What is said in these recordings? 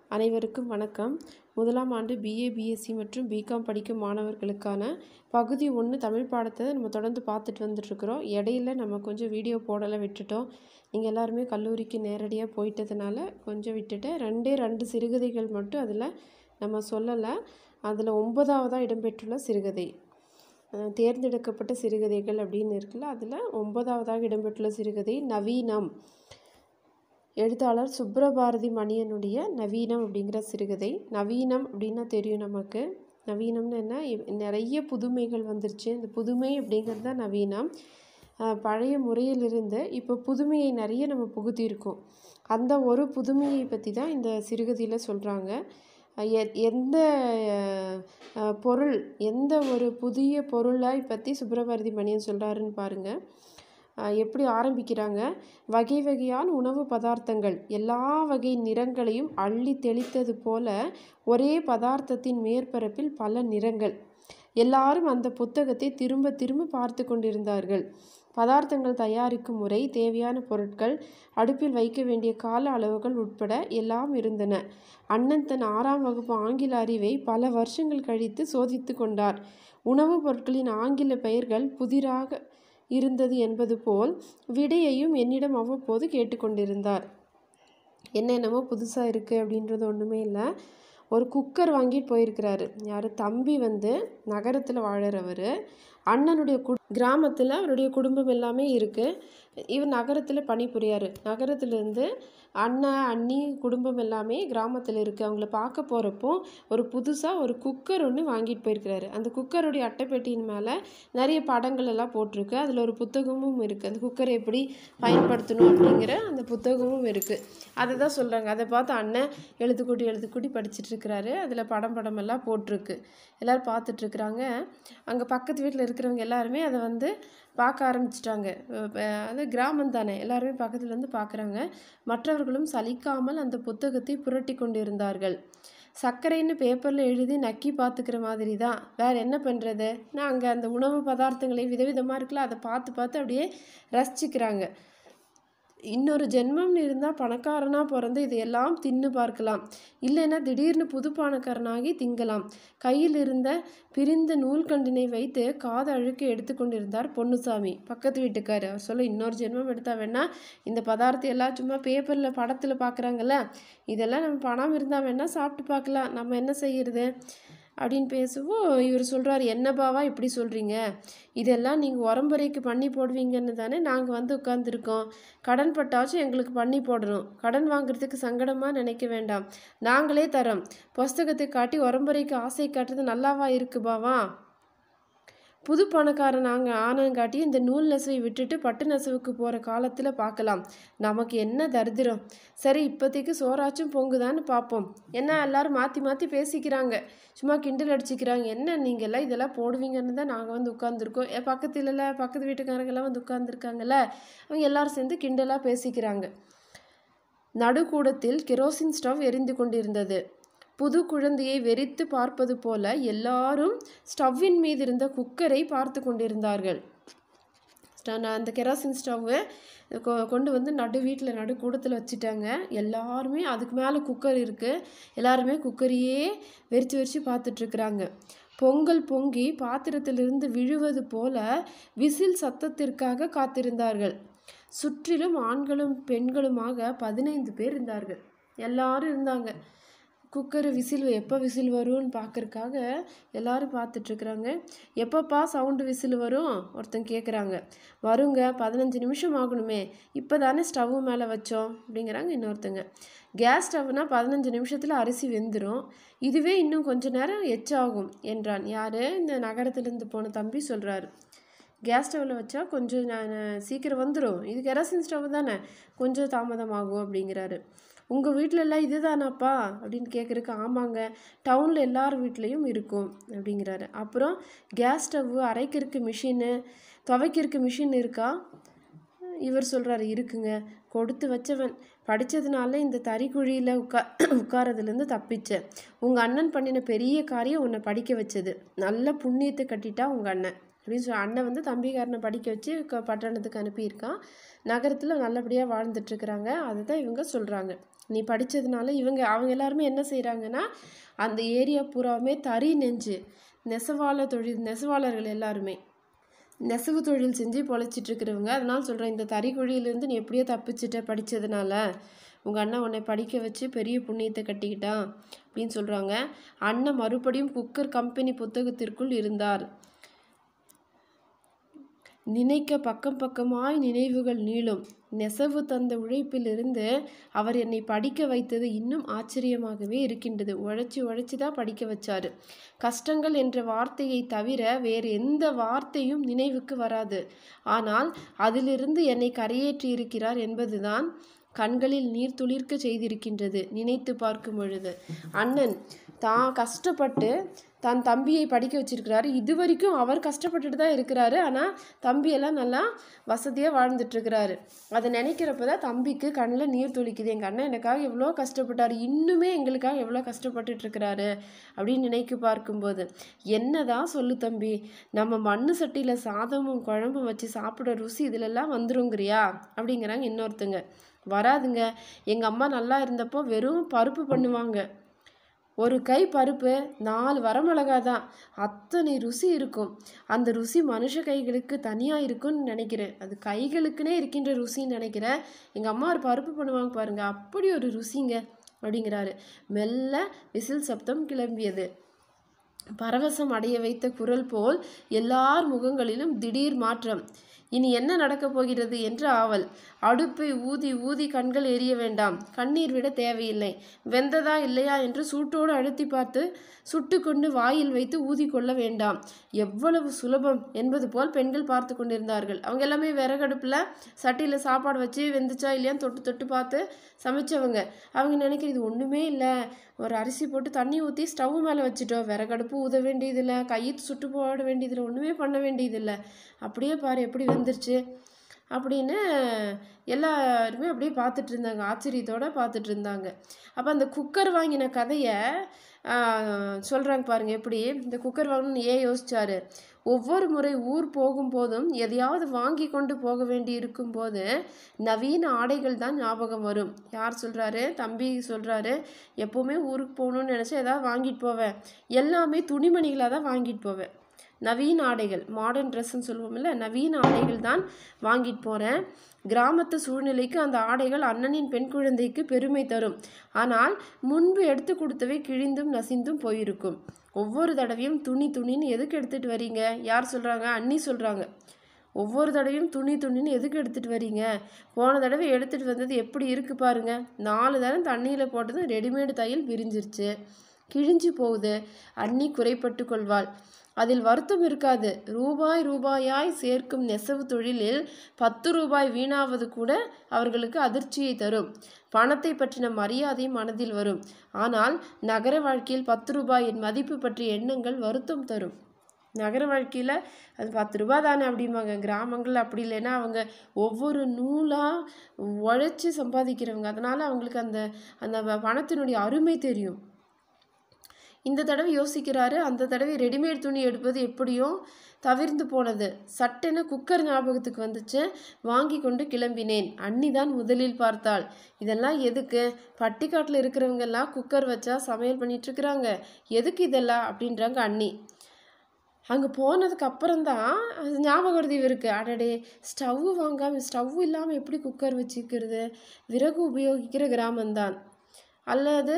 அனைவருக்கும் வணக்கம் முதலாம் ஆண்டு பிஏ பிஎஸ்சி மற்றும் பிகாம் படிக்கும் மாணவர்களுக்கான பகுதி ஒன்று தமிழ் பாடத்தை நம்ம தொடர்ந்து பார்த்துட்டு வந்துட்ருக்குறோம் இடையில நம்ம கொஞ்சம் வீடியோ போடலை விட்டுட்டோம் நீங்கள் எல்லாருமே கல்லூரிக்கு நேரடியாக போயிட்டதுனால கொஞ்சம் விட்டுட்டேன் ரெண்டே ரெண்டு சிறுகதைகள் மட்டும் அதில் நம்ம சொல்லலை அதில் ஒன்பதாவதாக இடம்பெற்றுள்ள சிறுகதை அஹ் தேர்ந்தெடுக்கப்பட்ட சிறுகதைகள் அப்படின்னு இருக்குல்ல அதில் ஒன்பதாவதாக இடம்பெற்றுள்ள சிறுகதை நவீனம் எழுத்தாளர் சுப்ரபாரதி மணியனுடைய நவீனம் அப்படிங்கிற சிறுகதை நவீனம் அப்படின்னா தெரியும் நமக்கு நவீனம்னு என்ன இவ்- நிறைய புதுமைகள் வந்துருச்சு இந்த புதுமை அப்படிங்கிறது தான் நவீனம் அஹ் பழைய முறையிலிருந்து இப்போ புதுமையை நிறைய நம்ம புகுத்தியிருக்கோம் அந்த ஒரு புதுமையை பற்றி தான் இந்த சிறுகதையில் சொல்கிறாங்க எந்த அஹ், அஹ், பொருள் எந்த ஒரு புதிய பொருளை பற்றி சுப்ரபாரதி மணியன் சொல்கிறாருன்னு பாருங்கள் அஹ் எப்படி ஆரம்பிக்கிறாங்க வகை வகையான உணவு பதார்த்தங்கள் எல்லா வகை நிறங்களையும் அள்ளி தெளித்தது போல ஒரே பதார்த்தத்தின் மேற்பரப்பில் பல நிறங்கள் எல்லாரும் அந்த புத்தகத்தை திரும்ப திரும்ப பார்த்து கொண்டிருந்தார்கள் பதார்த்தங்கள் தயாரிக்கும் முறை தேவையான பொருட்கள் அடுப்பில் வைக்க வேண்டிய கால அளவுகள் உட்பட எல்லாம் இருந்தன அண்ணன் தன் ஆறாம் வகுப்பு ஆங்கில அறிவை பல வருஷங்கள் கழித்து சோதித்து கொண்டார் உணவுப் பொருட்களின் ஆங்கில பெயர்கள் புதிராக இருந்தது என்பது போல் விடையையும் என்னிடம் அவ்வப்போது கேட்டுக்கொண்டிருந்தார் என்னென்னமோ புதுசாக இருக்குது அப்படின்றது ஒன்றுமே இல்லை ஒரு குக்கர் வாங்கிட்டு போயிருக்கிறாரு யார் தம்பி வந்து நகரத்தில் வாழறவர் அண்ணனுடைய கு கிராமத்தில் அவருடைய குடும்பம் எல்லாமே இருக்குது இவர் நகரத்தில் பணிபுரியார் நகரத்துலேருந்து அண்ணன் அண்ணி குடும்பம் எல்லாமே கிராமத்தில் இருக்குது அவங்கள பார்க்க போகிறப்போ ஒரு புதுசாக ஒரு குக்கர் ஒன்று வாங்கிட்டு போயிருக்கிறாரு அந்த குக்கருடைய அட்டைப்பெட்டியின் மேலே நிறைய படங்கள் எல்லாம் போட்டிருக்கு அதில் ஒரு புத்தகமும் இருக்குது அந்த குக்கரை எப்படி பயன்படுத்தணும் அப்படிங்கிற அந்த புத்தகமும் இருக்குது அதை தான் சொல்கிறாங்க அதை பார்த்து அண்ணன் எழுத்துக்கூட்டி எழுத்துக்கூட்டி படிச்சிட்டு இருக்கிறாரு அதில் படம் படம் எல்லாம் போட்டிருக்கு எல்லோரும் பார்த்துட்ருக்குறாங்க அங்கே பக்கத்து வீட்டில் இருக்கிறவங்க எல்லாருமே அதை வந்து பார்க்க ஆரம்பிச்சிட்டாங்க அது கிராமம் தானே எல்லாருமே பக்கத்துல இருந்து பார்க்குறாங்க மற்றவர்களும் சலிக்காமல் அந்த புத்தகத்தை புரட்டி கொண்டிருந்தார்கள் சர்க்கரைன்னு பேப்பரில் எழுதி நக்கி பார்த்துக்கிற மாதிரி தான் வேறு என்ன பண்ணுறது நான் அங்கே அந்த உணவு பதார்த்தங்களை விதவிதமாக இருக்குல்ல அதை பார்த்து பார்த்து அப்படியே ரசிச்சுக்கிறாங்க இன்னொரு ஜென்மம்னு இருந்தால் பணக்காரனாக பிறந்து இதையெல்லாம் தின்னு பார்க்கலாம் இல்லைன்னா திடீர்னு புது பணக்காரனாகி திங்கலாம் கையில் இருந்த பிரிந்த நூல்கண்டினை வைத்து காது அழுக்க எடுத்துக்கொண்டிருந்தார் பொன்னுசாமி பக்கத்து வீட்டுக்கார் அவர் சொல்ல இன்னொரு ஜென்மம் எடுத்தா வேணா இந்த பதார்த்தம் எல்லாம் சும்மா பேப்பரில் படத்தில் பார்க்குறாங்கல்ல இதெல்லாம் நம்ம பணம் இருந்தால் வேணால் சாப்பிட்டு பார்க்கலாம் நம்ம என்ன செய்யறது அப்படின்னு பேசவும் இவர் சொல்கிறார் என்ன பாவா இப்படி சொல்கிறீங்க இதெல்லாம் நீங்கள் உரம்பரைக்கு பண்ணி போடுவீங்கன்னு தானே நாங்கள் வந்து உட்காந்துருக்கோம் கடன் பட்டாச்சும் எங்களுக்கு பண்ணி போடணும் கடன் வாங்குறதுக்கு சங்கடமாக நினைக்க வேண்டாம் நாங்களே தரோம் புஸ்தகத்தை காட்டி உரம்பரைக்கு ஆசை காட்டுறது நல்லாவா இருக்கு பாவா புது பணக்காரன் நாங்கள் ஆனங்காட்டி இந்த நூல் நெசவை விட்டுட்டு பட்டு நெசவுக்கு போகிற காலத்தில் பார்க்கலாம் நமக்கு என்ன தரித்திரம் சரி இப்போதைக்கு சோறாச்சும் பொங்குதான்னு பார்ப்போம் என்ன எல்லாரும் மாற்றி மாற்றி பேசிக்கிறாங்க சும்மா கிண்டல் அடிச்சுக்கிறாங்க என்ன நீங்கள்லாம் இதெல்லாம் போடுவீங்கன்னு தான் நாங்கள் வந்து உட்காந்துருக்கோம் என் பக்கத்துலல பக்கத்து வீட்டுக்காரங்கெல்லாம் வந்து உட்காந்துருக்காங்கல்ல அவங்க எல்லாரும் சேர்ந்து கிண்டலாக பேசிக்கிறாங்க நடுக்கூடத்தில் கெரோசின் ஸ்டவ் எரிந்து கொண்டிருந்தது புது குழந்தையை வெறித்து பார்ப்பது போல எல்லாரும் ஸ்டவ்வின் மீது இருந்த குக்கரை பார்த்து கொண்டிருந்தார்கள் ஸ்ட- நான் அந்த கெரோசின் ஸ்டவ்வு கொ- கொண்டு வந்து நடு வீட்டில் நடு கூடத்தில் வச்சுட்டாங்க எல்லாருமே அதுக்கு மேலே குக்கர் இருக்குது எல்லாருமே குக்கரையே வெறிச்சு வெறிச்சு பார்த்துட்ருக்குறாங்க பொங்கல் பொங்கி பாத்திரத்திலிருந்து விழுவது போல விசில் சத்தத்திற்காக காத்திருந்தார்கள் சுற்றிலும் ஆண்களும் பெண்களுமாக பதினைந்து பேர் இருந்தார்கள் எல்லாரும் இருந்தாங்க குக்கர் விசில் எப்போ விசில் வரும்னு பார்க்கறக்காக எல்லாரும் பார்த்துட்ருக்குறாங்க எப்பப்பா சவுண்டு விசில் வரும் ஒருத்தன் கேட்குறாங்க வருங்க பதினஞ்சு நிமிஷம் ஆகணுமே இப்போ தானே ஸ்டவ் மேலே வச்சோம் அப்படிங்கிறாங்க இன்னொருத்தங்க கேஸ் ஸ்டவ்னா பதினஞ்சு நிமிஷத்தில் அரிசி வெந்துடும் இதுவே இன்னும் கொஞ்ச நேரம் எச்சாகும் என்றான் யார் இந்த நகரத்துலேருந்து போன தம்பி சொல்கிறாரு கேஸ் ஸ்டவ்வில் வச்சா கொஞ்சம் நான் சீக்கிரம் வந்துடும் இது கெரசின் ஸ்டவ் தானே கொஞ்சம் தாமதமாகும் அப்படிங்கிறாரு உங்கள் வீட்டிலலாம் இதுதானாப்பா அப்படின்னு கேட்குறக்கு ஆமாங்க டவுனில் எல்லார் வீட்லேயும் இருக்கும் அப்படிங்கிறாரு அப்புறம் கேஸ் ஸ்டவ் அரைக்கிறதுக்கு மிஷினு துவைக்கிறதுக்கு மிஷின் இருக்கா இவர் சொல்கிறாரு இருக்குங்க கொடுத்து வச்சவன் படித்ததுனால இந்த தறிக்குழியில் உட்கா உட்காரதுலேருந்து தப்பிச்சேன் உங்கள் அண்ணன் பண்ணின பெரிய காரியம் உன்னை படிக்க வச்சது நல்ல புண்ணியத்தை கட்டிட்டா உங்கள் அண்ணன் அப்படின்னு சொல்லி அண்ணன் வந்து தம்பிக்காரனை படிக்க வச்சு க- பட்டணத்துக்கு அனுப்பியிருக்கான் நகரத்தில் நல்லபடியாக வாழ்ந்துட்டுருக்குறாங்க அதுதான் இவங்க சொல்கிறாங்க நீ படித்ததுனால இவங்க அவங்க எல்லாருமே என்ன செய்கிறாங்கன்னா அந்த ஏரியா பூராவுமே தறி நெஞ்சு நெசவாள தொழில் நெசவாளர்கள் எல்லாருமே நெசவு தொழில் செஞ்சு பொழைச்சிட்டு இருக்கிறவங்க அதனால சொல்கிறேன் இந்த தறி குழியிலேருந்து நீ எப்படியோ தப்பிச்சிட்ட படித்ததுனால உங்கள் அண்ணன் உன்னை படிக்க வச்சு பெரிய புண்ணியத்தை கட்டிக்கிட்டான் அப்படின்னு சொல்கிறாங்க அண்ணன் மறுபடியும் குக்கர் கம்பெனி புத்தகத்திற்குள் இருந்தார் நினைக்க பக்கம் பக்கமாய் நினைவுகள் நீளும் நெசவு தந்த உழைப்பிலிருந்து அவர் என்னை படிக்க வைத்தது இன்னும் ஆச்சரியமாகவே இருக்கின்றது உழைச்சி உழைச்சி தான் படிக்க வச்சாரு கஷ்டங்கள் என்ற வார்த்தையை தவிர வேறு எந்த வார்த்தையும் நினைவுக்கு வராது ஆனால் அதிலிருந்து என்னை கரையேற்றி இருக்கிறார் என்பதுதான் கண்களில் நீர் துளிர்க்க செய்திருக்கின்றது நினைத்து பார்க்கும் பொழுது அண்ணன் தான் கஷ்டப்பட்டு தன் தம்பியை படிக்க வச்சிருக்கிறாரு இது வரைக்கும் அவர் கஷ்டப்பட்டுட்டு தான் இருக்கிறாரு ஆனால் தம்பியெல்லாம் நல்லா வசதியாக வாழ்ந்துட்டுருக்கிறாரு அதை நினைக்கிறப்ப தான் தம்பிக்கு கண்ணில் நீர் துளிக்குது எங்கள் அண்ணன் எனக்காக எவ்வளோ கஷ்டப்பட்டார் இன்னுமே எங்களுக்காக எவ்வளோ கஷ்டப்பட்டுட்டு இருக்கிறாரு அப்படின்னு நினைக்க பார்க்கும்போது என்னதான் சொல்லு தம்பி நம்ம மண்ணு சட்டியில் சாதமும் குழம்பும் வச்சு சாப்பிட ருசி இதிலெல்லாம் வந்துருங்கிறியா அப்படிங்கிறாங்க இன்னொருத்தங்க வராதுங்க எங்கள் அம்மா நல்லா இருந்தப்போ வெறும் பருப்பு பண்ணுவாங்க ஒரு கை பருப்பு நாலு வரமிளகா தான் அத்தனை ருசி இருக்கும் அந்த ருசி மனுஷ கைகளுக்கு தனியாக இருக்கும்னு நினைக்கிறேன் அது கைகளுக்குனே இருக்கின்ற ருசின்னு நினைக்கிறேன் எங்கள் அம்மா ஒரு பருப்பு பண்ணுவாங்க பாருங்க அப்படி ஒரு ருசிங்க அப்படிங்கிறாரு மெல்ல விசில் சப்தம் கிளம்பியது பரவசம் அடைய வைத்த குரல் போல் எல்லார் முகங்களிலும் திடீர் மாற்றம் இனி என்ன நடக்கப் போகிறது என்று ஆவல் அடுப்பை ஊதி ஊதி கண்கள் எரிய வேண்டாம் கண்ணீர் விட தேவையில்லை வெந்ததா இல்லையா என்று சூட்டோடு அழுத்தி பார்த்து சுட்டு கொண்டு வாயில் வைத்து ஊதி கொள்ள வேண்டாம் எவ்வளவு சுலபம் என்பது போல் பெண்கள் பார்த்து கொண்டிருந்தார்கள் அவங்க எல்லாமே விறகடுப்பில் சட்டியில் சாப்பாடு வச்சு வெந்துச்சா இல்லையான்னு தொட்டு தொட்டு பார்த்து சமைச்சவங்க அவங்க நினைக்கிறது இது ஒன்றுமே இல்லை ஒரு அரிசி போட்டு தண்ணி ஊற்றி ஸ்டவ் மேலே வச்சுட்டோம் விறகடுப்பு ஊத வேண்டியதில்லை கையை சுட்டு போட வேண்டியதில்லை ஒன்றுமே பண்ண வேண்டியதில்லை அப்படியே பாரு எப்படி வந்துருச்சு அப்படின்னு எல்லாருமே அப்படியே பார்த்துட்டு இருந்தாங்க ஆச்சரியத்தோடு பார்த்துட்டு இருந்தாங்க அப்போ அந்த குக்கர் வாங்கின கதையை சொல்கிறாங்க பாருங்க எப்படி இந்த குக்கர் வாங்கணும்னு ஏன் யோசிச்சாரு ஒவ்வொரு முறை ஊர் போகும்போதும் எதையாவது வாங்கி கொண்டு போக வேண்டி இருக்கும்போது நவீன ஆடைகள் தான் ஞாபகம் வரும் யார் சொல்கிறாரு தம்பி சொல்கிறாரு எப்போவுமே ஊருக்கு போகணும்னு நினச்சா ஏதாவது வாங்கிட்டு போவேன் எல்லாமே துணிமணிகளாக தான் வாங்கிட்டு போவேன் நவீன ஆடைகள் மாடர்ன் ட்ரெஸ்ஸுன்னு சொல்லுவோம்ல நவீன ஆடைகள் தான் வாங்கிட்டு போகிறேன் கிராமத்து சூழ்நிலைக்கு அந்த ஆடைகள் அண்ணனின் பெண் குழந்தைக்கு பெருமை தரும் ஆனால் முன்பு எடுத்து கொடுத்தவை கிழிந்தும் நசிந்தும் போயிருக்கும் ஒவ்வொரு தடவையும் துணி துணின்னு எதுக்கு எடுத்துகிட்டு வரீங்க யார் சொல்கிறாங்க அண்ணி சொல்கிறாங்க ஒவ்வொரு தடவையும் துணி துணின்னு எதுக்கு எடுத்துகிட்டு வரீங்க போன தடவை எடுத்துகிட்டு வந்தது எப்படி இருக்குது பாருங்க நாலு தடவை தண்ணியில் போட்டதும் ரெடிமேடு தையல் விரிஞ்சிருச்சு கிழிஞ்சு போகுது அண்ணி குறைப்பட்டு கொள்வாள் அதில் வருத்தம் இருக்காது ரூபாய் ரூபாயாய் சேர்க்கும் நெசவு தொழிலில் பத்து ரூபாய் வீணாவது கூட அவர்களுக்கு அதிர்ச்சியை தரும் பணத்தை பற்றின மரியாதை மனதில் வரும் ஆனால் நகர வாழ்க்கையில் பத்து ரூபாயின் மதிப்பு பற்றிய எண்ணங்கள் வருத்தம் தரும் நகர வாழ்க்கையில் அது பத்து ரூபா தானே அப்படிம்பாங்க கிராமங்கள் அப்படி இல்லைன்னா அவங்க ஒவ்வொரு நூலாக உழைச்சி சம்பாதிக்கிறவங்க அதனால் அவங்களுக்கு அந்த அந்த பணத்தினுடைய அருமை தெரியும் இந்த தடவை யோசிக்கிறாரு அந்த தடவை ரெடிமேட் துணி எடுப்பது எப்படியோ தவிர்ந்து போனது சட்டென குக்கர் ஞாபகத்துக்கு வந்துச்சு வாங்கி கொண்டு கிளம்பினேன் அண்ணி தான் முதலில் பார்த்தாள் இதெல்லாம் எதுக்கு பட்டிக்காட்டில் இருக்கிறவங்க எல்லாம் குக்கர் வச்சா சமையல் பண்ணிட்டு இருக்கிறாங்க எதுக்கு இதெல்லாம் அப்படின்றாங்க அண்ணி அங்கே போனதுக்கு அப்புறம்தான் அது ஞாபகம் வருது இவருக்கு அடடே ஸ்டவ் வாங்காமல் ஸ்டவ் இல்லாமல் எப்படி குக்கர் வச்சுக்கிறது விறகு உபயோகிக்கிற கிராமம்தான் அல்லது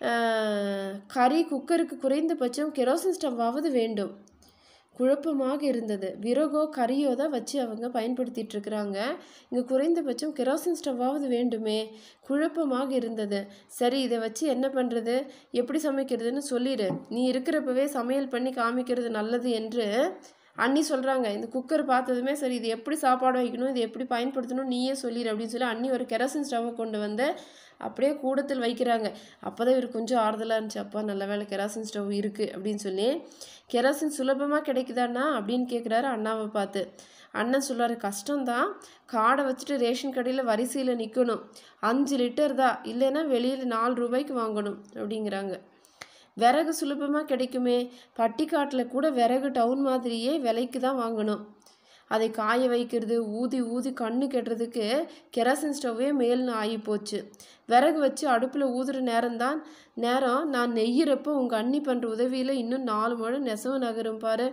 கறி குக்கருக்கு குறைந்தபட்சம் கெரோசின் ஸ்டவ்வாவது வேண்டும் குழப்பமாக இருந்தது விறகோ கறியோ தான் வச்சு அவங்க பயன்படுத்திட்டு இருக்கிறாங்க இங்கே குறைந்தபட்சம் கெரோசின் ஸ்டவ்வாவது வேண்டுமே குழப்பமாக இருந்தது சரி இதை வச்சு என்ன பண்ணுறது எப்படி சமைக்கிறதுன்னு சொல்லிடு நீ இருக்கிறப்பவே சமையல் பண்ணி காமிக்கிறது நல்லது என்று அண்ணி சொல்கிறாங்க இந்த குக்கர் பார்த்ததுமே சரி இது எப்படி சாப்பாடு வைக்கணும் இது எப்படி பயன்படுத்தணும் நீயே சொல்லிடு அப்படின்னு சொல்லி அண்ணி ஒரு கெரோசின் ஸ்டவ்வை கொண்டு வந்து அப்படியே கூடத்தில் வைக்கிறாங்க அப்போ தான் இவர் கொஞ்சம் ஆறுதலாக இருந்துச்சு அப்பா நல்ல வேலை கெராசின் ஸ்டவ் இருக்குது அப்படின்னு சொல்லி கெராசின் சுலபமாக கிடைக்குதாண்ணா அப்படின்னு கேட்குறாரு அண்ணாவை பார்த்து அண்ணன் சொல்கிறாரு கஷ்டம்தான் காடை வச்சுட்டு ரேஷன் கடையில் வரிசையில் நிற்கணும் அஞ்சு லிட்டர் தான் இல்லைன்னா வெளியில் நாலு ரூபாய்க்கு வாங்கணும் அப்படிங்கிறாங்க விறகு சுலபமாக கிடைக்குமே பட்டிக்காட்டில் கூட விறகு டவுன் மாதிரியே விலைக்கு தான் வாங்கணும் அதை காய வைக்கிறது ஊதி ஊதி கண்ணு கெட்டுறதுக்கு கெரசின் ஸ்டவ்வே மேல்னு ஆகி போச்சு விறகு வச்சு அடுப்பில் ஊதுற நேரம்தான் நேரம் நான் நெய்யிறப்போ உங்கள் அண்ணி பண்ணுற உதவியில் இன்னும் நாலு முழம் நெசவு நகரும் பாரு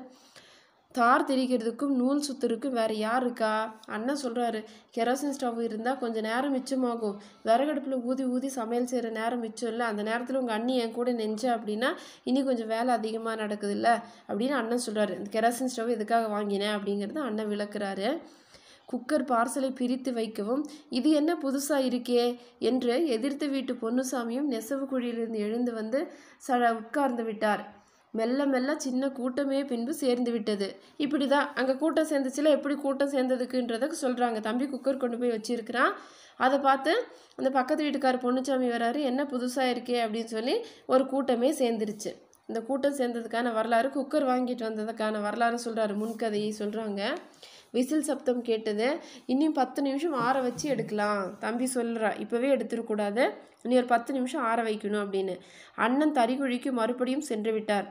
தார் திரிக்கிறதுக்கும் நூல் சுத்துறதுக்கும் வேறு யார் இருக்கா அண்ணன் சொல்கிறாரு கெரோசின் ஸ்டவ் இருந்தால் கொஞ்சம் நேரம் மிச்சமாகும் விறகடுப்பில் ஊதி ஊதி சமையல் செய்கிற நேரம் மிச்சம் இல்லை அந்த நேரத்தில் உங்கள் அண்ணி என் கூட நெஞ்ச அப்படின்னா இனி கொஞ்சம் வேலை அதிகமாக நடக்குது இல்லை அப்படின்னு அண்ணன் சொல்கிறாரு இந்த கெரோசின் ஸ்டவ் எதுக்காக வாங்கினேன் அப்படிங்கிறத அண்ணன் விளக்குறாரு குக்கர் பார்சலை பிரித்து வைக்கவும் இது என்ன புதுசாக இருக்கே என்று எதிர்த்த வீட்டு பொன்னுசாமியும் நெசவு குழியிலிருந்து எழுந்து வந்து ச உட்கார்ந்து விட்டார் மெல்ல மெல்ல சின்ன கூட்டமே பின்பு சேர்ந்து விட்டது இப்படி தான் அங்கே கூட்டம் சேர்ந்துச்சுல எப்படி கூட்டம் சேர்ந்ததுக்குன்றத சொல்கிறாங்க தம்பி குக்கர் கொண்டு போய் வச்சிருக்கிறான் அதை பார்த்து அந்த பக்கத்து வீட்டுக்கார பொன்னுச்சாமி வராரு என்ன புதுசாக இருக்கே அப்படின்னு சொல்லி ஒரு கூட்டமே சேர்ந்துருச்சு இந்த கூட்டம் சேர்ந்ததுக்கான வரலாறு குக்கர் வாங்கிட்டு வந்ததுக்கான வரலாறு சொல்கிறாரு முன்கதையை சொல்கிறாங்க விசில் சப்தம் கேட்டது இன்னும் பத்து நிமிஷம் ஆற வச்சு எடுக்கலாம் தம்பி சொல்கிறா இப்போவே எடுத்துடக்கூடாது இனி ஒரு பத்து நிமிஷம் ஆற வைக்கணும் அப்படின்னு அண்ணன் தறிகுழிக்கு மறுபடியும் சென்று விட்டார்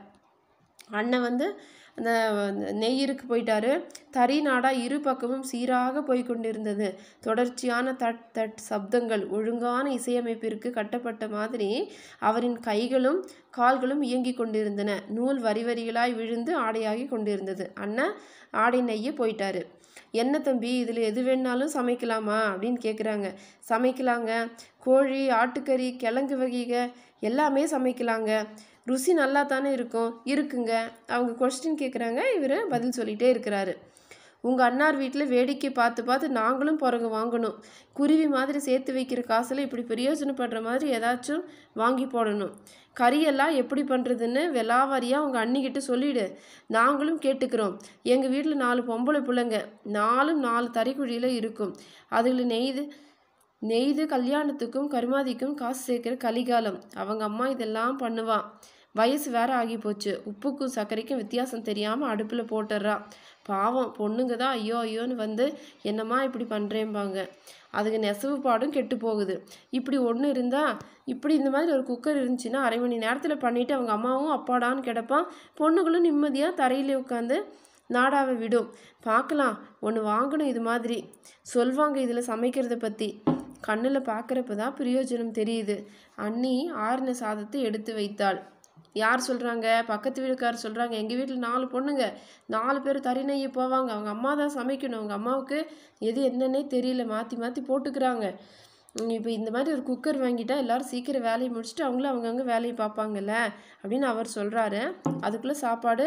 அண்ணன் வந்து அந்த நெய்யிருக்கு போயிட்டாரு தறி நாடா இரு பக்கமும் சீராக போய் கொண்டிருந்தது தொடர்ச்சியான தட் தட் சப்தங்கள் ஒழுங்கான இசையமைப்பிற்கு கட்டப்பட்ட மாதிரி அவரின் கைகளும் கால்களும் இயங்கி கொண்டிருந்தன நூல் வரி வரிகளாய் விழுந்து ஆடையாகி கொண்டிருந்தது அண்ணன் ஆடை நெய்ய போயிட்டாரு என்ன தம்பி இதில் எது வேணாலும் சமைக்கலாமா அப்படின்னு கேட்குறாங்க சமைக்கலாங்க கோழி ஆட்டுக்கறி கிழங்கு வகைக எல்லாமே சமைக்கலாங்க ருசி நல்லா தானே இருக்கும் இருக்குங்க அவங்க கொஸ்டின் கேட்குறாங்க இவர் பதில் சொல்லிகிட்டே இருக்கிறாரு உங்கள் அண்ணார் வீட்டில் வேடிக்கை பார்த்து பார்த்து நாங்களும் பிறகு வாங்கணும் குருவி மாதிரி சேர்த்து வைக்கிற காசில் இப்படி பிரயோஜனப்படுற மாதிரி ஏதாச்சும் வாங்கி போடணும் கறியெல்லாம் எப்படி பண்ணுறதுன்னு வெளாவாரியாக உங்கள் அண்ணிக்கிட்ட சொல்லிவிடு நாங்களும் கேட்டுக்கிறோம் எங்கள் வீட்டில் நாலு பொம்பளை பிள்ளைங்க நாலும் நாலு தறிக்குழியில் இருக்கும் அதில் நெய்து நெய்து கல்யாணத்துக்கும் கருமாதிக்கும் காசு சேர்க்குற கலிகாலம் அவங்க அம்மா இதெல்லாம் பண்ணுவான் வயசு வேற ஆகி போச்சு உப்புக்கும் சர்க்கரைக்கும் வித்தியாசம் தெரியாமல் அடுப்பில் போட்டுடுறா பாவம் பொண்ணுங்க தான் ஐயோ ஐயோன்னு வந்து என்னம்மா இப்படி பண்ணுறேம்பாங்க அதுக்கு நெசவு பாடும் கெட்டு போகுது இப்படி ஒன்று இருந்தால் இப்படி இந்த மாதிரி ஒரு குக்கர் இருந்துச்சுன்னா அரை மணி நேரத்தில் பண்ணிவிட்டு அவங்க அம்மாவும் அப்பாடான்னு கிடப்பான் பொண்ணுங்களும் நிம்மதியாக தரையிலே உட்காந்து நாடாவை விடும் பார்க்கலாம் ஒன்று வாங்கணும் இது மாதிரி சொல்வாங்க இதில் சமைக்கிறத பற்றி கண்ணில் பார்க்குறப்ப தான் பிரயோஜனம் தெரியுது அண்ணி ஆறின சாதத்தை எடுத்து வைத்தாள் யார் சொல்கிறாங்க பக்கத்து வீட்டுக்கார் சொல்கிறாங்க எங்கள் வீட்டில் நாலு பொண்ணுங்க நாலு பேர் தறி நெய்ய போவாங்க அவங்க அம்மா தான் சமைக்கணும் அவங்க அம்மாவுக்கு எது என்னன்னே தெரியல மாற்றி மாற்றி போட்டுக்கிறாங்க இப்போ இந்த மாதிரி ஒரு குக்கர் வாங்கிட்டா எல்லாரும் சீக்கிரம் வேலையை முடிச்சுட்டு அவங்களும் அவங்கவுங்க வேலையை பார்ப்பாங்கல்ல அப்படின்னு அவர் சொல்கிறாரு அதுக்குள்ளே சாப்பாடு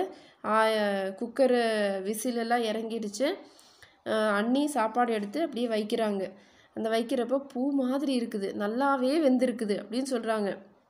குக்கரு விசிலெல்லாம் இறங்கிடுச்சு அண்ணி சாப்பாடு எடுத்து அப்படியே வைக்கிறாங்க அந்த வைக்கிறப்போ பூ மாதிரி இருக்குது நல்லாவே வெந்திருக்குது அப்படின்னு சொல்கிறாங்க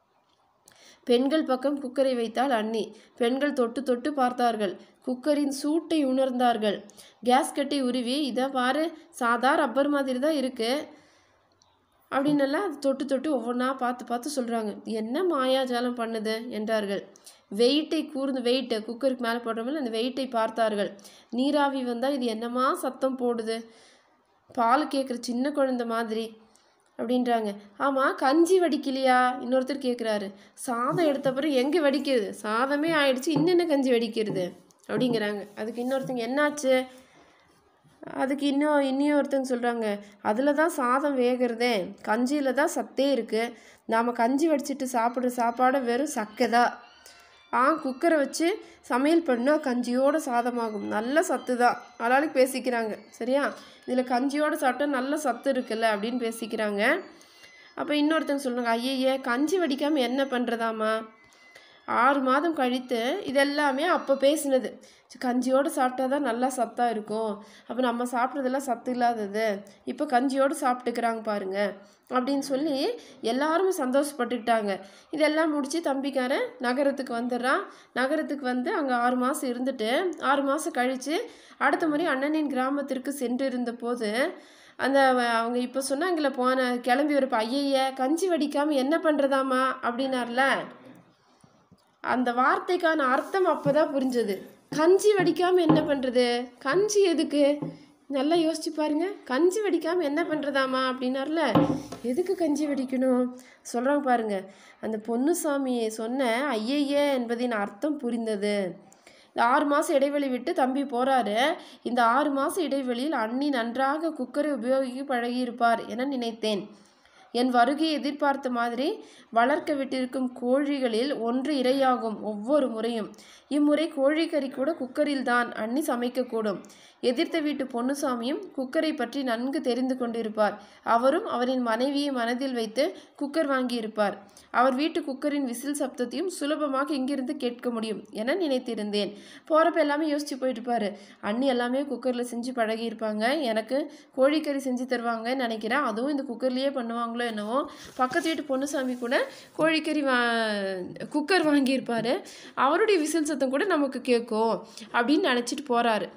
பெண்கள் பக்கம் குக்கரை வைத்தால் அண்ணி பெண்கள் தொட்டு தொட்டு பார்த்தார்கள் குக்கரின் சூட்டை உணர்ந்தார்கள் கேஸ்கட்டை உருவி இதை பாரு சாதா ரப்பர் மாதிரி தான் இருக்குது அப்படின்னெல்லாம் அது தொட்டு தொட்டு ஒவ்வொன்றா பார்த்து பார்த்து சொல்கிறாங்க என்ன மாயாஜாலம் பண்ணுது என்றார்கள் வெயிட்டை கூர்ந்து வெயிட்டை குக்கருக்கு மேலே போடுறோமில்ல அந்த வெயிட்டை பார்த்தார்கள் நீராவி வந்தால் இது என்னமா சத்தம் போடுது பால் கேட்குற சின்ன குழந்தை மாதிரி அப்படின்றாங்க ஆமாம் கஞ்சி வடிக்கலையா இன்னொருத்தர் கேட்குறாரு சாதம் எடுத்த பிறகு எங்கே வடிக்கிறது சாதமே ஆயிடுச்சு இன்னென்ன கஞ்சி வடிக்கிறது அப்படிங்கிறாங்க அதுக்கு இன்னொருத்தங்க என்னாச்சு அதுக்கு இன்னும் இன்னும் ஒருத்தங்க சொல்கிறாங்க அதில் தான் சாதம் வேகிறதே கஞ்சியில் தான் சத்தே இருக்குது நாம் கஞ்சி வடிச்சிட்டு சாப்பிட்ற சாப்பாடை வெறும் சக்கை தான் ஆ குக்கரை வச்சு சமையல் பண்ணால் கஞ்சியோட சாதமாகும் நல்ல சத்து தான் ஆளாளுக்கு பேசிக்கிறாங்க சரியா இதில் கஞ்சியோட சாப்பிட்டா நல்ல சத்து இருக்குல்ல அப்படின்னு பேசிக்கிறாங்க அப்போ இன்னொருத்தங்க சொல்கிறாங்க ஐயையே கஞ்சி வடிக்காமல் என்ன பண்ணுறதாம்மா ஆறு மாதம் கழித்து இதெல்லாமே அப்போ பேசினது கஞ்சியோடு சாப்பிட்டா தான் நல்லா சத்தாக இருக்கும் அப்போ நம்ம சாப்பிட்றதெல்லாம் சத்து இல்லாதது இப்போ கஞ்சியோடு சாப்பிட்டுக்கிறாங்க பாருங்க அப்படின்னு சொல்லி எல்லாரும் சந்தோஷப்பட்டுக்கிட்டாங்க இதெல்லாம் முடித்து தம்பிக்காரன் நகரத்துக்கு வந்துடுறான் நகரத்துக்கு வந்து அங்கே ஆறு மாதம் இருந்துட்டு ஆறு மாதம் கழித்து அடுத்த முறை அண்ணனின் கிராமத்திற்கு சென்று இருந்த போது அந்த அவங்க இப்போ சொன்னாங்களே போன கிளம்பி வரப்ப ஐயைய கஞ்சி வடிக்காமல் என்ன பண்ணுறதாம்மா அப்படின்னார்ல அந்த வார்த்தைக்கான அர்த்தம் அப்போதான் புரிஞ்சது கஞ்சி வடிக்காமல் என்ன பண்ணுறது கஞ்சி எதுக்கு நல்லா யோசிச்சு பாருங்க கஞ்சி வடிக்காமல் என்ன பண்ணுறதாமா அப்படின்னார்ல எதுக்கு கஞ்சி வடிக்கணும் சொல்கிறாங்க பாருங்க அந்த பொன்னுசாமி சொன்ன ஐயையே என்பதின் அர்த்தம் புரிந்தது இந்த ஆறு மாதம் இடைவெளி விட்டு தம்பி போகிறாரு இந்த ஆறு மாத இடைவெளியில் அண்ணி நன்றாக குக்கரை உபயோகிக்க பழகியிருப்பார் என நினைத்தேன் என் வருகையை எதிர்பார்த்த மாதிரி வளர்க்க விட்டிருக்கும் கோழிகளில் ஒன்று இரையாகும் ஒவ்வொரு முறையும் இம்முறை கோழிக்கறி கூட குக்கரில் தான் அண்ணி சமைக்கக்கூடும் எதிர்த்த வீட்டு பொன்னுசாமியும் குக்கரை பற்றி நன்கு தெரிந்து கொண்டிருப்பார் அவரும் அவரின் மனைவியை மனதில் வைத்து குக்கர் வாங்கியிருப்பார் அவர் வீட்டு குக்கரின் விசில் சப்தத்தையும் சுலபமாக இங்கிருந்து கேட்க முடியும் என நினைத்திருந்தேன் போகிறப்ப எல்லாமே யோசிச்சு போயிட்டுருப்பாரு அண்ணி எல்லாமே குக்கரில் செஞ்சு பழகியிருப்பாங்க எனக்கு கோழிக்கறி செஞ்சு தருவாங்கன்னு நினைக்கிறேன் அதுவும் இந்த குக்கர்லேயே பண்ணுவாங்களோ என்னவோ பக்கத்து வீட்டு பொன்னுசாமி கூட கோழிக்கறி வா குக்கர் வாங்கியிருப்பாரு அவருடைய விசில் சத்தம் கூட நமக்கு கேட்கும் அப்படின்னு நினச்சிட்டு போகிறாரு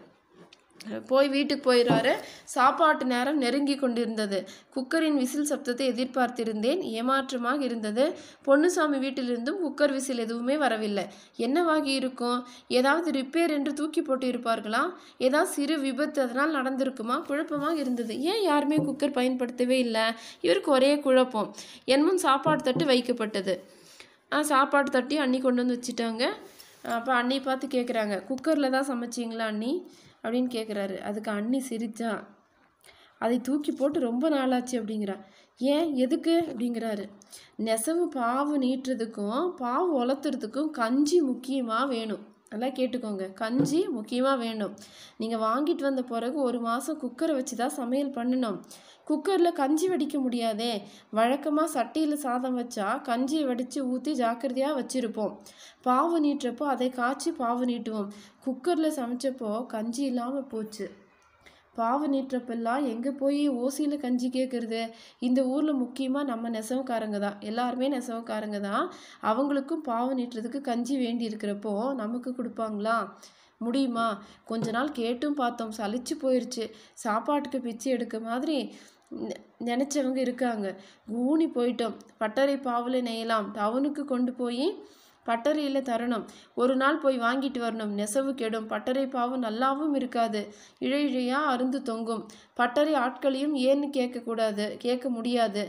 போய் வீட்டுக்கு போயிடுறாரு சாப்பாட்டு நேரம் நெருங்கி கொண்டிருந்தது குக்கரின் விசில் சப்தத்தை எதிர்பார்த்திருந்தேன் ஏமாற்றமாக இருந்தது பொன்னுசாமி வீட்டிலிருந்தும் குக்கர் விசில் எதுவுமே வரவில்லை என்னவாகி இருக்கும் ஏதாவது ரிப்பேர் என்று தூக்கி போட்டு இருப்பார்களா ஏதாவது சிறு விபத்து அதனால் நடந்திருக்குமா குழப்பமாக இருந்தது ஏன் யாருமே குக்கர் பயன்படுத்தவே இல்லை இவருக்கு ஒரே குழப்பம் என் முன் சாப்பாடு தட்டு வைக்கப்பட்டது ஆ, சாப்பாடு தட்டி அண்ணி கொண்டு வந்து வச்சுட்டாங்க அப்போ அண்ணி பார்த்து கேட்குறாங்க குக்கரில் தான் சமைச்சிங்களா அண்ணி அப்படின்னு கேட்குறாரு அதுக்கு அண்ணி சிரிச்சா அதை தூக்கி போட்டு ரொம்ப நாளாச்சு அப்படிங்கிறா ஏன் எதுக்கு அப்படிங்கிறாரு நெசவு பாவு நீட்டுறதுக்கும் பாவு உலர்த்துறதுக்கும் கஞ்சி முக்கியமாக வேணும் நல்லா கேட்டுக்கோங்க கஞ்சி முக்கியமாக வேணும் நீங்கள் வாங்கிட்டு வந்த பிறகு ஒரு மாதம் குக்கரை வச்சு தான் சமையல் பண்ணணும் குக்கரில் கஞ்சி வடிக்க முடியாதே வழக்கமாக சட்டியில் சாதம் வச்சா கஞ்சியை வடித்து ஊற்றி ஜாக்கிரதையாக வச்சுருப்போம் பாவு நீட்டுறப்போ அதை காய்ச்சி பாவு நீட்டுவோம் குக்கரில் சமைச்சப்போ கஞ்சி இல்லாமல் போச்சு பாவு நீட்டுறப்பெல்லாம் எங்கே போய் ஓசியில் கஞ்சி கேட்குறது இந்த ஊரில் முக்கியமாக நம்ம நெசவுக்காரங்க தான் எல்லாருமே நெசவுக்காரங்க தான் அவங்களுக்கும் பாவு நீட்டுறதுக்கு கஞ்சி வேண்டி இருக்கிறப்போ நமக்கு கொடுப்பாங்களா முடியுமா கொஞ்ச நாள் கேட்டும் பார்த்தோம் சலிச்சு போயிடுச்சு சாப்பாட்டுக்கு பிச்சை எடுக்க மாதிரி நெ- நினைச்சவங்க இருக்காங்க ஊனி போயிட்டோம் பட்டறை பாவில் நெய்யலாம் டவுனுக்கு கொண்டு போய் பட்டறையில் தரணும் ஒரு நாள் போய் வாங்கிட்டு வரணும் நெசவு கெடும் பட்டறை பாவு நல்லாவும் இருக்காது இழை இழையா அருந்து தொங்கும் பட்டறை ஆட்களையும் ஏன்னு கேட்கக்கூடாது கேட்க முடியாது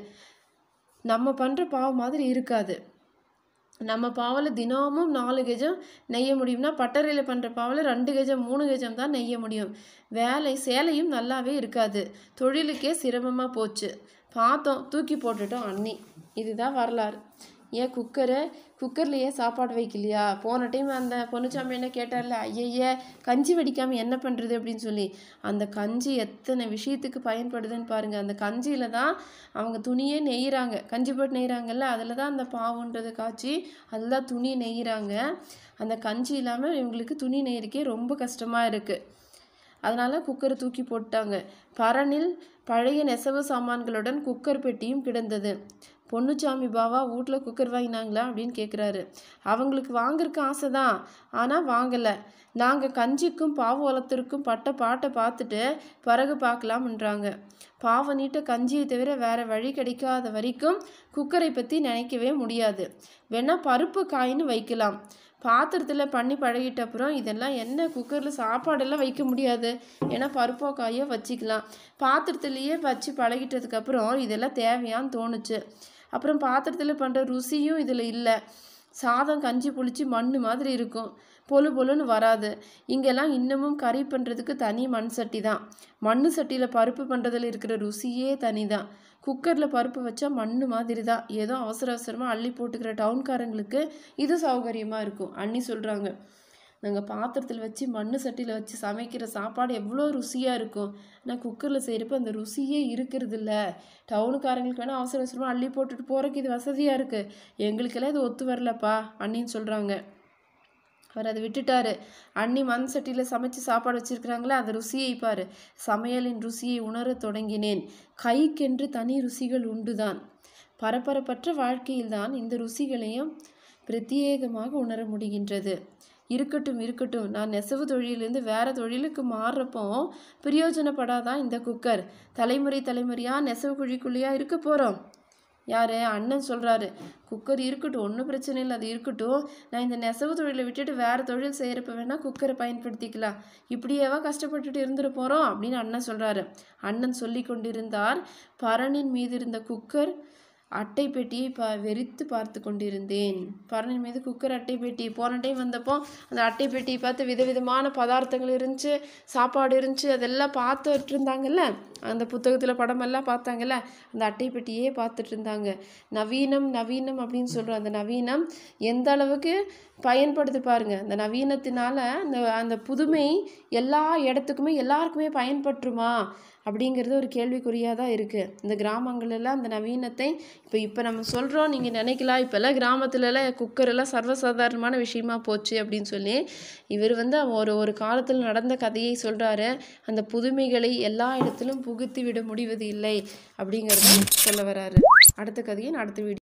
நம்ம பண்ணுற பாவு மாதிரி இருக்காது நம்ம பாவில் தினமும் நாலு கெஜம் நெய்ய முடியும்னா பட்டறையில் பண்ணுற பாவில் ரெண்டு கெஜம் மூணு கெஜம் தான் நெய்ய முடியும் வேலை சேலையும் நல்லாவே இருக்காது தொழிலுக்கே சிரமமாக போச்சு பார்த்தோம் தூக்கி போட்டுட்டோம் அண்ணி இதுதான் வரலாறு ஏன் குக்கரு குக்கர்லையே சாப்பாடு வைக்கலையா போன டைம் அந்த பொன்னுச்சாமி என்ன கேட்டார்ல ஐயய்ய கஞ்சி வடிக்காமல் என்ன பண்ணுறது அப்படின்னு சொல்லி அந்த கஞ்சி எத்தனை விஷயத்துக்கு பயன்படுதுன்னு பாருங்கள் அந்த கஞ்சியில் தான் அவங்க துணியே நெய்கிறாங்க கஞ்சி போட்டு நெய்கிறாங்கல்ல அதில் தான் அந்த பாவுன்றது காய்ச்சி அதில் தான் துணி நெய்கிறாங்க அந்த கஞ்சி இல்லாமல் இவங்களுக்கு துணி நெய்யறக்கே ரொம்ப கஷ்டமாக இருக்குது அதனால் குக்கரை தூக்கி போட்டாங்க பரனில் பழைய நெசவு சாமான்களுடன் குக்கர் பெட்டியும் கிடந்தது பொன்னுச்சாமி பாவா வீட்டில் குக்கர் வாங்கினாங்களா அப்படின்னு கேட்குறாரு அவங்களுக்கு வாங்குறக்கு ஆசை தான் ஆனால் வாங்கலை நாங்கள் கஞ்சிக்கும் பாவு வளர்த்துருக்கும் பட்ட பாட்டை பார்த்துட்டு பிறகு பார்க்கலாம்ன்றாங்க பாவை நீட்ட கஞ்சியை தவிர வேற வழி கிடைக்காத வரைக்கும் குக்கரை பற்றி நினைக்கவே முடியாது வேணா பருப்பு காயின்னு வைக்கலாம் பாத்திரத்தில் பண்ணி பழகிட்ட அப்புறம் இதெல்லாம் என்ன குக்கரில் சாப்பாடெல்லாம் வைக்க முடியாது ஏன்னா பருப்போ காயோ வச்சுக்கலாம் பாத்திரத்துலேயே வச்சு பழகிட்டதுக்கப்புறம் இதெல்லாம் தேவையான்னு தோணுச்சு அப்புறம் பாத்திரத்தில் பண்ணுற ருசியும் இதில் இல்லை சாதம் கஞ்சி புளிச்சு மண் மாதிரி இருக்கும் பொழு பொழுன்னு வராது இங்கெல்லாம் இன்னமும் கறி பண்ணுறதுக்கு தனி மண் சட்டி தான் மண் சட்டியில் பருப்பு பண்ணுறதுல இருக்கிற ருசியே தனி தான் குக்கரில் பருப்பு வச்சா மண் மாதிரி தான் ஏதோ அவசர அவசரமாக அள்ளி போட்டுக்கிற டவுன்காரங்களுக்கு இது சௌகரியமாக இருக்கும் அண்ணி சொல்கிறாங்க நாங்கள் பாத்திரத்தில் வச்சு மண் சட்டியில் வச்சு சமைக்கிற சாப்பாடு எவ்வளோ ருசியாக இருக்கும் ஆனால் குக்கரில் செய்கிறப்ப அந்த ருசியே இருக்கிறது இல்ல டவுனுக்காரங்களுக்கு வேணால் அவசர அவசரமாக அள்ளி போட்டுட்டு போகிறக்கு இது வசதியாக இருக்குது எங்களுக்கெல்லாம் இது ஒத்து வரலப்பா அண்ணின்னு சொல்கிறாங்க அவர் அதை விட்டுட்டாரு அண்ணி மண் சட்டியில் சமைச்சு சாப்பாடு வச்சிருக்கிறாங்களே அந்த ருசியை பாரு சமையலின் ருசியை உணரத் தொடங்கினேன் கைக்கென்று தனி ருசிகள் உண்டுதான் பரபரப்பற்ற வாழ்க்கையில்தான் இந்த ருசிகளையும் பிரத்யேகமாக உணர முடிகின்றது இருக்கட்டும் இருக்கட்டும் நான் நெசவு தொழிலிருந்து வேற தொழிலுக்கு மாறுறப்போ பிரயோஜனப்படாதான் இந்த குக்கர் தலைமுறை தலைமுறையாக நெசவு குழிக்குள்ளேயா இருக்க போகிறோம் யார் அண்ணன் சொல்கிறாரு குக்கர் இருக்கட்டும் ஒன்றும் பிரச்சனை இல்லை அது இருக்கட்டும் நான் இந்த நெசவு தொழிலை விட்டுட்டு வேறு தொழில் செய்கிறப்ப வேணால் குக்கரை பயன்படுத்திக்கலாம் இப்படியேவா கஷ்டப்பட்டுட்டு இருந்துட போகிறோம் அப்படின்னு அண்ணன் சொல்கிறாரு அண்ணன் சொல்லி கொண்டிருந்தார் பரணின் மீது இருந்த குக்கர் அட்டை பெட்டியை பா வெறித்து பார்த்து கொண்டிருந்தேன் பரணி மீது குக்கர் அட்டை பெட்டி போன டைம் வந்தப்போ அந்த அட்டை பெட்டியை பார்த்து விதவிதமான பதார்த்தங்கள் இருந்துச்சு சாப்பாடு இருந்துச்சு அதெல்லாம் பார்த்துட்டு இருந்தாங்கல்ல அந்த புத்தகத்தில் படமெல்லாம் பார்த்தாங்கல்ல அந்த அட்டை பெட்டியே பார்த்துட்டு இருந்தாங்க நவீனம் நவீனம் அப்படின்னு சொல்கிறோம் அந்த நவீனம் எந்த அளவுக்கு பயன்படுது பாருங்க அந்த நவீனத்தினால அந்த அந்த புதுமை எல்லா இடத்துக்குமே எல்லாருக்குமே பயன்பட்டுருமா அப்படிங்கிறது ஒரு கேள்விக்குறியாக தான் இருக்குது இந்த கிராமங்களெல்லாம் அந்த நவீனத்தை இப்போ இப்போ நம்ம சொல்கிறோம் நீங்கள் நினைக்கலாம் இப்போல்லாம் கிராமத்துலலாம் குக்கர் எல்லாம் சர்வசாதாரணமான விஷயமா போச்சு அப்படின்னு சொல்லி இவர் வந்து ஒரு ஒரு காலத்தில் நடந்த கதையை சொல்கிறாரு அந்த புதுமைகளை எல்லா இடத்திலும் புகுத்தி விட முடிவது இல்லை அப்படிங்கிறத சொல்ல வராரு அடுத்த கதையை நான் அடுத்த வீடியோ